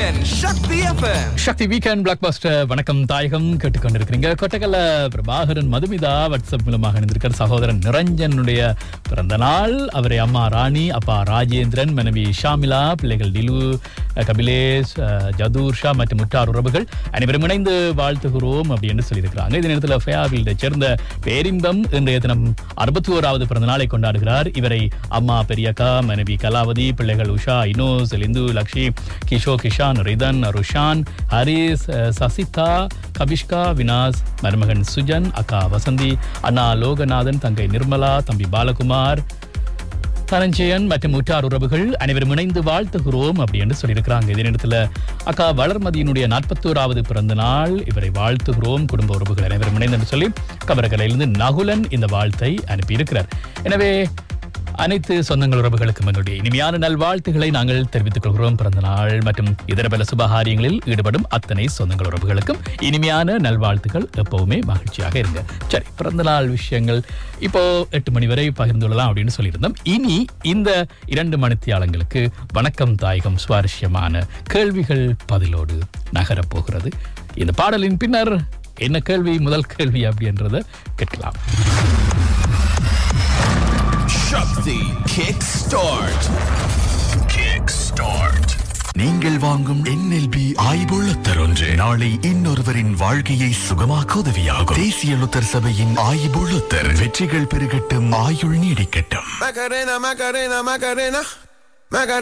Weekend Sakthi FM Sakthi weekend blockbuster வணக்கம் தாயகம் கேட்டுக்கொண்டிருக்கிறீங்க கொட்டக்கல்ல பிரபாகரன் மதுமிதா வாட்ஸ்அப் மூலமாக இணைந்திருக்கிற சகோதரன் நிரஞ்சனுடைய பிறந்த நாள் அவரை அம்மா ராணி அப்பா ராஜேந்திரன் மனைவி ஷாமிலா பிள்ளைகள் டிலு கபிலேஷ் அஹ், ஜதூர் ஷா மற்றும் முட்டார் உறவுகள் அனைவரும் இணைந்து வாழ்த்துகிறோம் அப்படின்னு சொல்லியிருக்கிறாங்க இந்த நேரத்தில் ஃபயாவில் சேர்ந்த பேரின்பம் இன்றைய தினம் அறுபத்தி ஓராவது பிறந்த நாளை கொண்டாடுகிறார் இவரை அம்மா பெரியக்கா மனைவி கலாவதி பிள்ளைகள் உஷா இனோஸ் லிந்து லக்ஷி கிஷோ கிஷான் ரிதன் ருஷான் ஹரிஸ் அஹ், சசிதா கபிஷ்கா வினாஸ் மருமகன் சுஜன் அக்கா வசந்தி அண்ணா லோகநாதன் தங்கை நிர்மலா தம்பி பாலகுமார் தனஞ்சயன் மற்றும் உற்றார் உறவுகள் அனைவரும் இணைந்து வாழ்த்துகிறோம் அப்படி என்று சொல்லியிருக்கிறாங்க இதே நேரத்தில் அக்கா வளர்மதியினுடைய நாற்பத்தோராவது பிறந்த நாள் இவரை வாழ்த்துகிறோம் குடும்ப உறவுகள் அனைவரும் இணைந்து என்று சொல்லி கபரகலையிலிருந்து நகுலன் இந்த வாழ்த்தை அனுப்பியிருக்கிறார் எனவே அனைத்து சொந்தங்கள் உறவுகளுக்கும் எங்களுடைய இனிமையான நல்வாழ்த்துக்களை நாங்கள் தெரிவித்துக் கொள்கிறோம் பிறந்த நாள் மற்றும் இதர பல சுபகாரியங்களில் ஈடுபடும் அத்தனை சொந்தங்கள் உறவுகளுக்கும் இனிமையான நல்வாழ்த்துக்கள் எப்பவுமே மகிழ்ச்சியாக இருங்க சரி பிறந்த நாள் விஷயங்கள் இப்போ எட்டு மணி வரை பகிர்ந்து கொள்ளலாம் அப்படின்னு சொல்லியிருந்தோம் இனி இந்த இரண்டு மணித்தியாலங்களுக்கு வணக்கம் தாயகம் சுவாரஸ்யமான கேள்விகள் பதிலோடு நகரப் போகிறது இந்த பாடலின் பின்னர் என்ன கேள்வி முதல் கேள்வி அப்படின்றத கேட்கலாம் Sakthi kick start kick start நீங்கள் வாங்கும் என்எல்பி ஆய்வுள்ளத்தர் ஒன்று நாளை இன்னொருவரின் வாழ்க்கையை சுகமாக்க உதவியாகும் தேசிய லுத்தர் சபையின் ஆய்வுள்ளத்தர் வெற்றிகள் பெருகட்டும் ஆயுள் நீடிக்கட்டும் Macarena, Macarena, Macarena. Macarena.